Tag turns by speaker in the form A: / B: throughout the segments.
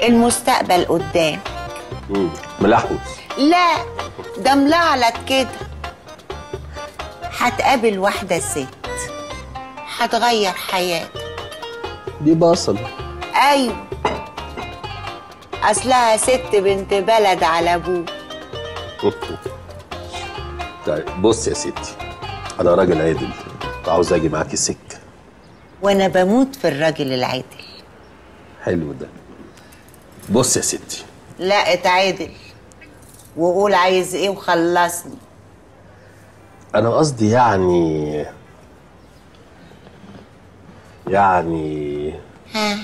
A: المستقبل قدام
B: مم. ملحوس
A: لا ده ملعلط كده هتقابل واحدة ست هتغير حياتك
B: دي بصل
A: ايوه اصلها ست بنت بلد على ابوه
B: طيب بص يا ستي انا راجل عادل عاوز اجي معاكي سكه
A: وانا بموت في الراجل العادل
B: حلو ده بص يا ستي
A: لا اتعادل وقول عايز ايه وخلصني
B: انا قصدي يعني يعني
A: ها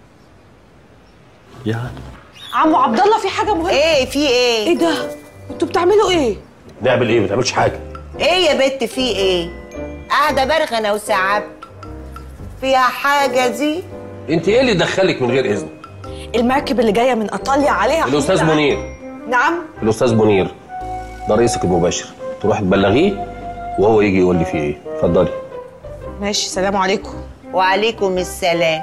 B: يعني
C: عمو عبد الله في حاجه مهمه
A: ايه في ايه
C: ايه ده انتوا بتعملوا ايه
B: نعمل ايه ما تعملش حاجه
A: ايه يا بت في ايه قاعده برغي انا وسعاب فيها حاجه دي
B: انت ايه اللي دخلك من غير اذن
C: المركب اللي جايه من ايطاليا عليها
B: الاستاذ
C: حمولة.
B: منير
C: نعم
B: الاستاذ منير ده رئيسك المباشر تروح تبلغيه وهو يجي يقول لي فيه ايه اتفضلي
C: ماشي سلام عليكم
A: وعليكم السلام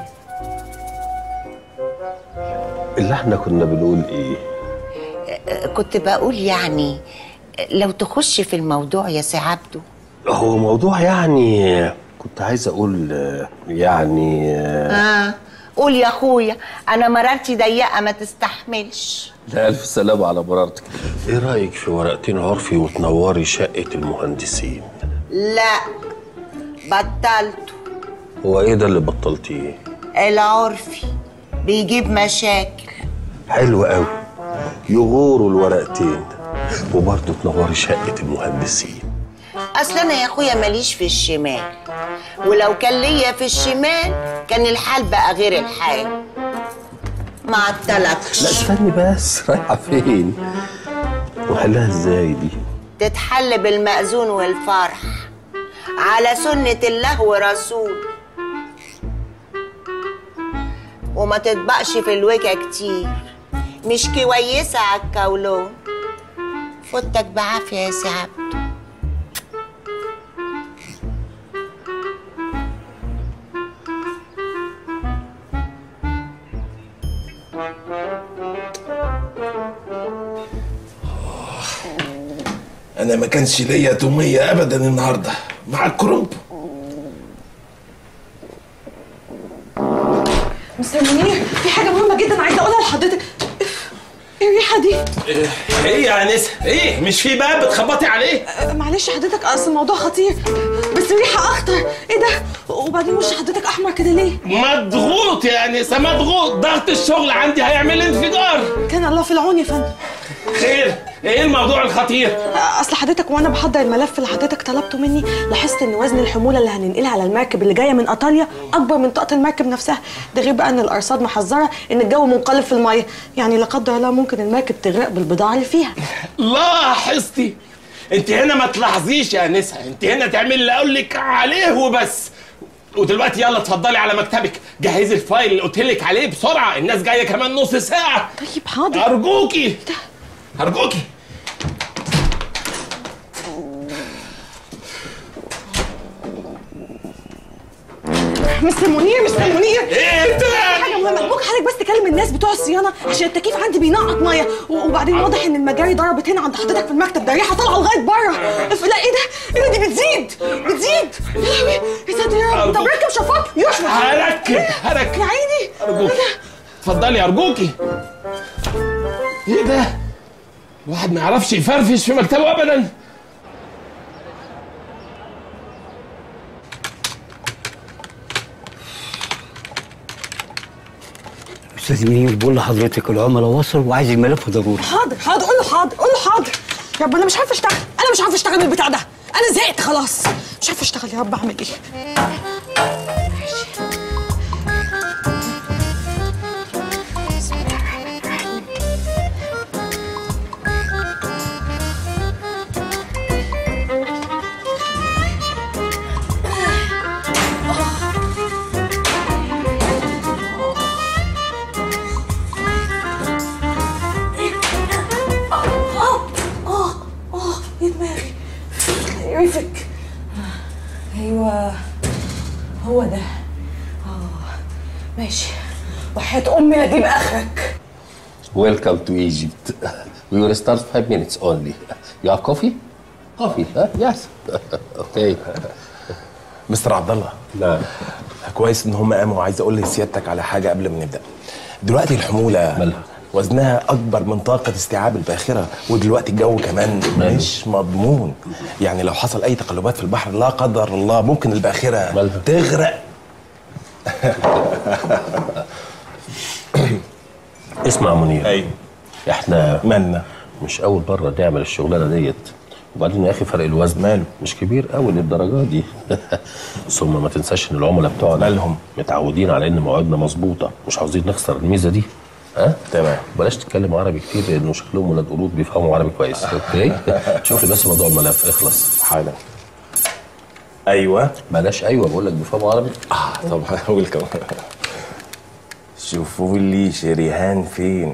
B: اللي احنا كنا بنقول ايه
A: كنت بقول يعني لو تخش في الموضوع يا سي عبده
B: هو موضوع يعني كنت عايز اقول آه، يعني آه،
A: اه قول يا اخويا انا مرارتي ضيقه ما تستحملش
B: لا الف سلامه على مرارتك ايه رايك في ورقتين عرفي وتنوري شقه المهندسين
A: لا بطلته
B: هو ايه ده اللي بطلتيه
A: العرفي بيجيب مشاكل
B: حلو قوي يغوروا الورقتين وبرضه تنوري شقه المهندسين
A: اصل انا يا اخويا ماليش في الشمال ولو كان ليا في الشمال كان الحال بقى غير الحال ما
B: لا
A: عطلكش
B: استني بس رايحه فين وحلها ازاي دي
A: تتحل بالمأذون والفرح على سنة الله ورسول وما تطبقش في الوجه كتير مش كويسة على الكولون فوتك بعافية يا سي عبده
D: انا ما كانش ليا توميه ابدا النهارده مع الكرنب
C: مستر منير في حاجه مهمه جدا عايزه اقولها لحضرتك ايه الريحه دي
D: ايه يا انسه ايه مش في باب بتخبطي عليه
C: أه، معلش حضرتك اصل الموضوع خطير بس الريحه اخطر ايه ده وبعدين وش حضرتك احمر كده ليه
D: مضغوط يا انسه مضغوط ضغط الشغل عندي هيعمل انفجار
C: كان الله في العون يا فندم
D: خير ايه الموضوع الخطير
C: أه، اصل حضرتك وانا بحضر الملف اللي حضرتك طلبته مني لاحظت ان وزن الحموله اللي هننقلها على المركب اللي جايه من ايطاليا اكبر من طاقه المركب نفسها ده غير بقى ان الارصاد محذره ان الجو منقلب في الميه يعني لا قدر الله ممكن المركب تغرق بالبضاعه اللي فيها
D: لاحظتي انت هنا ما تلاحظيش يا انسه انت هنا تعملي اللي اقول لك عليه وبس ودلوقتي يلا اتفضلي على مكتبك جهزي الفايل اللي قلت لك عليه بسرعه الناس جايه كمان نص ساعه
C: طيب حاضر
D: ارجوكي ارجوكي
C: مستر منير مستر منير
D: ايه ده
C: حاجه مهمه ممكن حضرتك بس تكلم الناس بتوع الصيانه عشان التكييف عندي بينقط ميه و- وبعدين واضح ان المجاري ضربت هنا عند حضرتك في المكتب ده ريحه طالعه لغايه بره ف- لا ايه ده ايه ده دي بتزيد بتزيد يا لهوي يا ساتر يا رب طب ركب شفاط يشفط
D: هركب هركب
C: يا عيني
D: ارجوكي اتفضلي ارجوكي ايه ده الواحد ما يعرفش يفرفش في مكتبه ابدا
E: استاذ منير بقول لحضرتك العملاء وصلوا وعايز الملف ضروري
C: حاضر حاضر قول له حاضر قول له حاضر يا رب انا مش عارفه اشتغل انا مش عارفه اشتغل من البتاع ده انا زهقت خلاص مش عارفه اشتغل يا رب اعمل ايه اه اه اه يا دماغي يقرفك ايوه هو ده اه ماشي وحياة امي اجيب اخرك
B: Welcome to Egypt. We will start five minutes only. You have coffee? Coffee, huh? Yes. okay.
D: مستر عبد الله
B: نعم
D: كويس ان هم قاموا عايز اقول لسيادتك على حاجه قبل ما نبدا دلوقتي الحموله
B: مالها؟
D: وزنها اكبر من طاقه استيعاب الباخره ودلوقتي الجو كمان مش مضمون يعني لو حصل اي تقلبات في البحر لا قدر الله ممكن الباخره
B: مالها؟
D: تغرق
B: اسمع منير
D: ايوه
B: احنا
D: مالنا
B: مش اول مره نعمل الشغلانه ديت وبعدين يا اخي فرق الوزن
D: ماله؟
B: مش كبير قوي للدرجه دي ثم ما تنساش ان العملاء بتوعنا
D: مالهم؟
B: متعودين على ان مواعيدنا مظبوطه مش عاوزين نخسر الميزه دي ها
D: تمام.
B: بلاش تتكلم عربي كتير لانه شكلهم ولاد قرود بيفهموا عربي كويس اوكي شوف لي بس موضوع الملف اخلص
D: حالا ايوه
B: بلاش ايوه بقول لك بيفهموا عربي
D: اه طبعا ويلكم شوفوا لي شريهان فين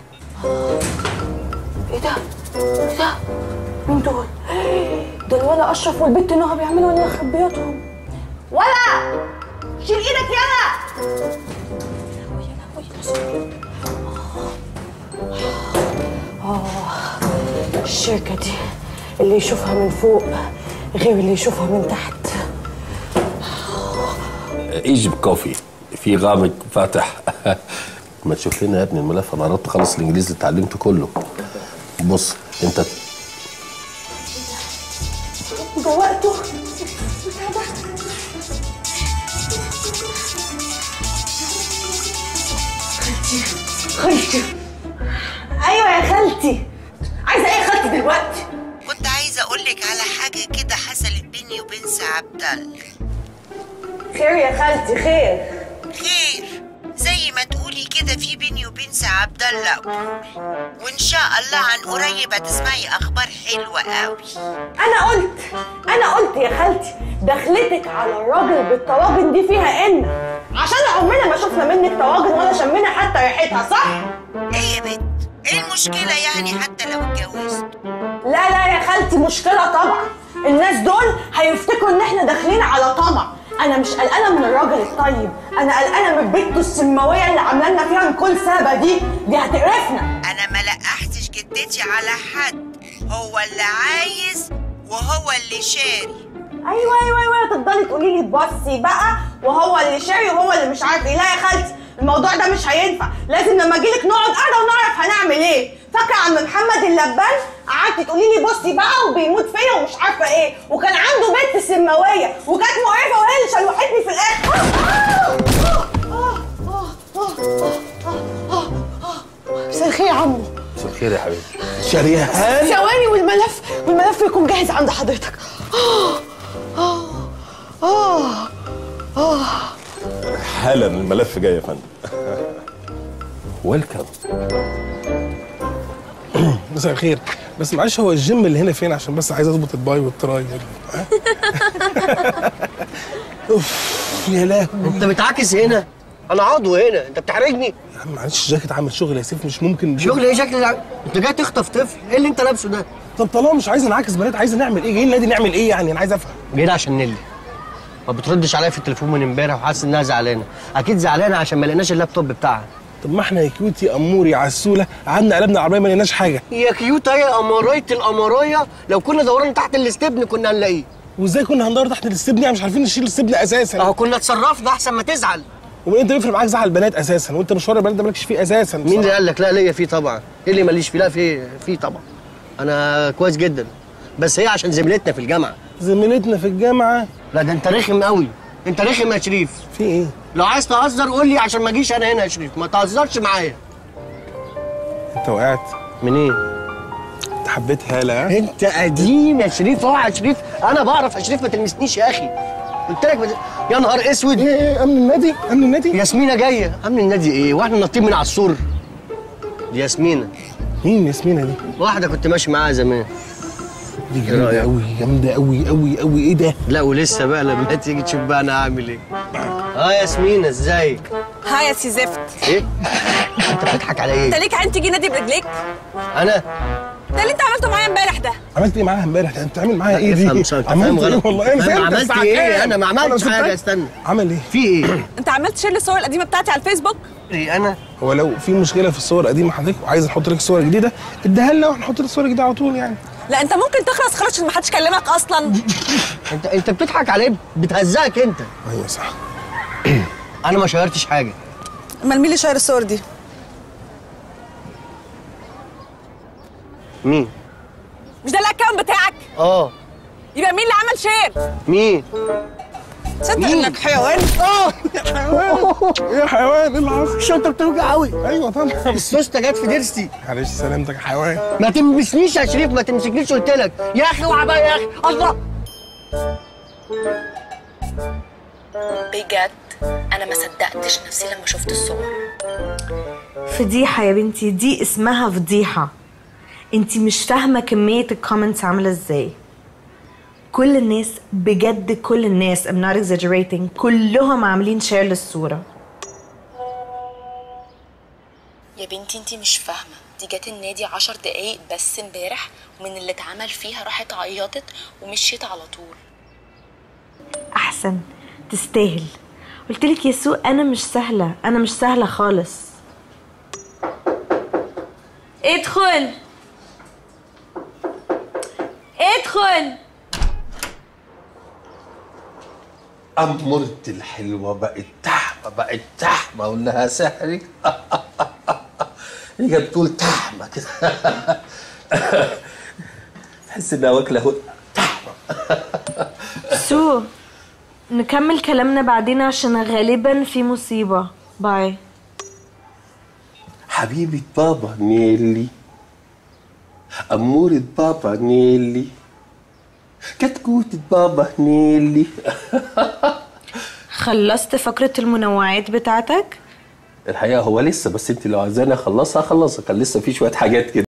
C: ايه ده؟ ايه ده؟ مين دول؟ ده الولا اشرف والبت نهى بيعملوا لنا خبياتهم ولا شيل ايدك يلا اه الشركة دي اللي يشوفها من فوق غير اللي يشوفها من تحت
B: ايجيب كوفي في غامق فاتح ما تشوف لنا يا ابني الملف انا قربت اخلص الانجليزي اللي اتعلمته كله بص انت
C: ده وقته خالتي خالتي ايوه يا خالتي عايزه ايه يا خالتي دلوقتي
A: كنت عايزة أقولك على حاجة كده حصلت بيني وبين سي عبد الله
C: خير يا خالتي خير
A: خير زي ما تقولي كده في بيني وبين سي عبد الله أمور وإن شاء الله عن قريب هتسمعي أخبار حلوة قوي
C: انا قلت انا قلت يا خالتي دخلتك على الراجل بالطواجن دي فيها ان عشان عمرنا ما شفنا منك طواجن ولا شمينا حتى ريحتها صح
A: إيه يا بنت إيه المشكلة يعني حتى لو اتجوزت
C: لا لا يا خالتي مشكلة طبعا الناس دول هيفتكروا ان احنا داخلين على طمع انا مش قلقانه من الراجل الطيب انا قلقانه من بنته السماويه اللي عامله لنا فيها الكل سابه دي دي هتقرفنا
A: أنا ما لقحتش جدتي على حد هو اللي عايز وهو اللي شاري
C: ايوه ايوه ايوه تفضلي تقولي لي بصي بقى وهو اللي شاري وهو اللي مش عارف ايه لا يا خالتي الموضوع ده مش هينفع لازم لما اجيلك نقعد قاعده ونعرف هنعمل ايه فاكره عم محمد اللبان قعدتي تقولي لي بصي بقى وبيموت فيا ومش عارفه ايه وكان عنده بنت سماويه وكانت مقرفه وهي اللي شلوحتني في الاخر مساء الخير يا عمو
B: مساء الخير يا حبيبي
D: شريهان
C: ثواني والملف والملف يكون جاهز عند حضرتك آه آه آه
D: حالا الملف جاي يا فندم
B: ويلكم
F: مساء الخير بس معلش هو الجيم اللي هنا فين عشان بس عايز اظبط الباي والتراي ها؟ اوف يا لهوي
G: انت بتعاكس هنا انا عضو هنا انت بتحرجني
F: يا عم معلش الجاكيت عامل شغل يا سيف مش ممكن
G: شغل ايه شكل الع- انت جاي تخطف طفل ايه اللي انت لابسه ده
F: طب طالما مش عايز نعاكس بنات عايز نعمل ايه جايين النادي نعمل ايه يعني انا عايز افهم
G: جاي ده عشان نيلي ما بتردش عليا في التليفون من امبارح وحاسس انها زعلانه اكيد زعلانه عشان ما لقيناش اللابتوب بتاعها
F: طب ما احنا يا كيوتي اموري عسوله قعدنا قلبنا العربيه ما لقيناش حاجه
G: يا كيوتا يا امرايه الامرايه لو كنا دورنا تحت الاستبن كنا هنلاقيه
F: وازاي كنا هندور تحت الاستبن يعني مش عارفين نشيل الاستبن اساسا
G: اهو كنا اتصرفنا احسن ما تزعل
F: ومن انت بيفرق معاك زعل البنات اساسا وانت مشوار البنات ده مالكش فيه اساسا
G: مين اللي
F: بصراحة.
G: قال لك لا ليا فيه طبعا ايه اللي ماليش فيه لا فيه فيه طبعا انا كويس جدا بس هي عشان زميلتنا في الجامعه
F: زميلتنا في الجامعه
G: لا ده انت رخم قوي انت رخم يا شريف
F: في ايه
G: لو عايز تهزر قول لي عشان ما اجيش انا هنا يا شريف ما تهزرش معايا
F: انت وقعت
G: منين
F: انت حبيت هاله ها
G: انت قديم يا شريف اوعى يا شريف انا بعرف يا شريف ما تلمسنيش يا اخي قلت لك بت... يا نهار اسود
F: ايه ايه امن النادي امن النادي
G: ياسمينه جايه امن النادي ايه واحنا نطيب من على السور دي ياسمينه
F: مين ياسمينه دي
G: واحده كنت ماشي معاها زمان
F: دي
G: إيه
F: جامده
G: رأيك؟
F: قوي جامده قوي قوي قوي ايه ده
G: لا ولسه بقى لما تيجي تشوف بقى انا هعمل ايه اه ياسمينه ازيك
H: ها يا سي زفت
G: ايه انت بتضحك على
H: انت
G: ايه
H: ليك عين تيجي نادي برجليك
G: انا
H: ده اللي انت عملته معايا امبارح ده
F: عملت ايه معاها امبارح انت عامل معايا ايه دي
G: افهم صح
F: عملت
G: فاهم
F: ايه
G: غلط
F: والله انا
G: فاهم
F: فهمت
G: عملت
F: الساعة
G: ايه
F: كام؟
G: انا ما عملتش
F: أنا
G: حاجه
F: كنت-
G: استنى
F: عمل ايه
G: في ايه
H: انت عملت شير الصور القديمه بتاعتي على الفيسبوك
G: ايه انا
F: هو لو في مشكله في الصور القديمه حضرتك وعايز نحط لك صور جديده اديها لنا وهنحط لك صور جديده على طول يعني
H: لا انت ممكن تخلص خلاص عشان ما حدش كلمك اصلا
G: انت انت بتضحك عليه بتهزقك انت
F: ايوه صح
G: انا ما شيرتش حاجه
H: امال مين اللي شاير الصور دي
G: مين
H: مش ده الاكونت بتاعك
G: اه
H: يبقى مين اللي عمل شير
G: مين
H: تصدق انك حيوان
G: اه
F: يا حيوان ايه اللي حصل؟
G: الشنطه بتوجع قوي
F: ايوه طبعا
G: السوسته جت في ضرسي
F: معلش سلامتك يا حيوان
G: ما تلمسنيش يا شريف ما تمسكنيش قلت لك يا اخي اوعى بقى يا اخي الله
I: بجد انا ما صدقتش نفسي لما شفت الصور
C: فضيحة يا بنتي دي اسمها فضيحة انتي مش فاهمة كمية الكومنتس عاملة ازاي كل الناس بجد كل الناس I'm not exaggerating كلهم عاملين شير للصورة
I: يا بنتي انتي مش فاهمه دي جت النادي عشر دقايق بس امبارح ومن اللي اتعمل فيها راحت عيطت ومشيت على طول
C: احسن تستاهل قلتلك يا سو انا مش سهلة انا مش سهلة خالص ادخل ادخل
B: أمرت الحلوة بقت تحمة بقت تحمة أقول لها سحرك هي بتقول تحمة كده تحس إنها واكلة هو
C: سو نكمل كلامنا بعدين عشان غالبا في مصيبة باي
B: حبيبة بابا نيلي أمورة بابا نيلي كتكوتة بابا نيلي
C: خلصت فقرة المنوعات بتاعتك؟
B: الحقيقة هو لسه بس انت لو عايزاني اخلصها اخلصها كان لسه في شوية حاجات كده